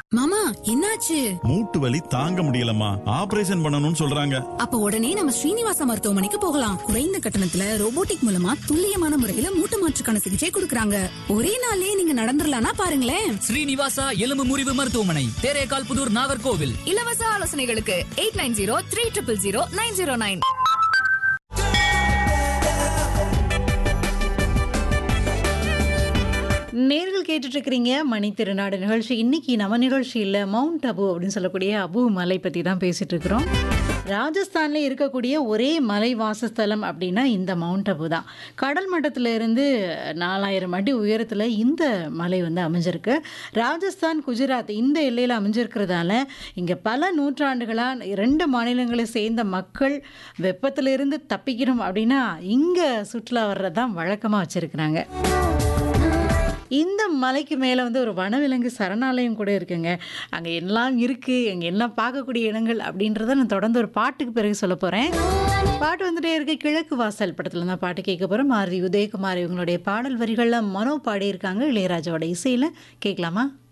மாமா என்னாச்சு மூட்டு வலி தாங்க முடியலம்மா ஆபரேஷன் பண்ணணும்னு சொல்றாங்க அப்ப உடனே நம்ம ஸ்ரீனிவாசா மருத்துவமனைக்கு போகலாம் குறைந்த கட்டணத்துல ரோபோட்டிக் மூலமா துல்லியமான முறையில மூட்டு மாற்றுக்கான சிகிச்சை கொடுக்கறாங்க ஒரே நாள்லயே நீங்க நடந்துடலாம்னா பாருங்களேன் ஸ்ரீனிவாசா எலும்பு முறிவு மருத்துவமனை தேரேகால் புதூர் நாகர்கோவில் இலவச ஆலோசனைகளுக்கு eight nine zero three triple zero nine zero nine நேர்கள் கேட்டுட்டு இருக்கிறீங்க மணி திருநாடு நிகழ்ச்சி இன்னைக்கு நம்ம நிகழ்ச்சியில் மவுண்ட் அபு அப்படின்னு சொல்லக்கூடிய அபு மலை பற்றி தான் பேசிட்டு இருக்கிறோம் ராஜஸ்தானில் இருக்கக்கூடிய ஒரே மலை வாசஸ்தலம் அப்படின்னா இந்த மவுண்ட் அபு தான் கடல் மட்டத்துல இருந்து நாலாயிரம் அடி உயரத்தில் இந்த மலை வந்து அமைஞ்சிருக்கு ராஜஸ்தான் குஜராத் இந்த எல்லையில் அமைஞ்சிருக்கிறதால இங்கே பல நூற்றாண்டுகளாக ரெண்டு மாநிலங்களை சேர்ந்த மக்கள் வெப்பத்திலிருந்து தப்பிக்கணும் அப்படின்னா இங்கே சுற்றுலா வர்றது தான் வழக்கமாக வச்சுருக்கிறாங்க இந்த மலைக்கு மேலே வந்து ஒரு வனவிலங்கு சரணாலயம் கூட இருக்குங்க அங்கே எல்லாம் இருக்குது அங்கே எல்லாம் பார்க்கக்கூடிய இடங்கள் அப்படின்றத நான் தொடர்ந்து ஒரு பாட்டுக்கு பிறகு சொல்ல போகிறேன் பாட்டு வந்துட்டே இருக்க கிழக்கு வாசல் படத்தில் தான் பாட்டு கேட்க போகிறோம் மாருதி உதயகுமார் இவங்களுடைய பாடல் வரிகளில் மனோ பாடியிருக்காங்க இளையராஜாவோட இசையில் கேட்கலாமா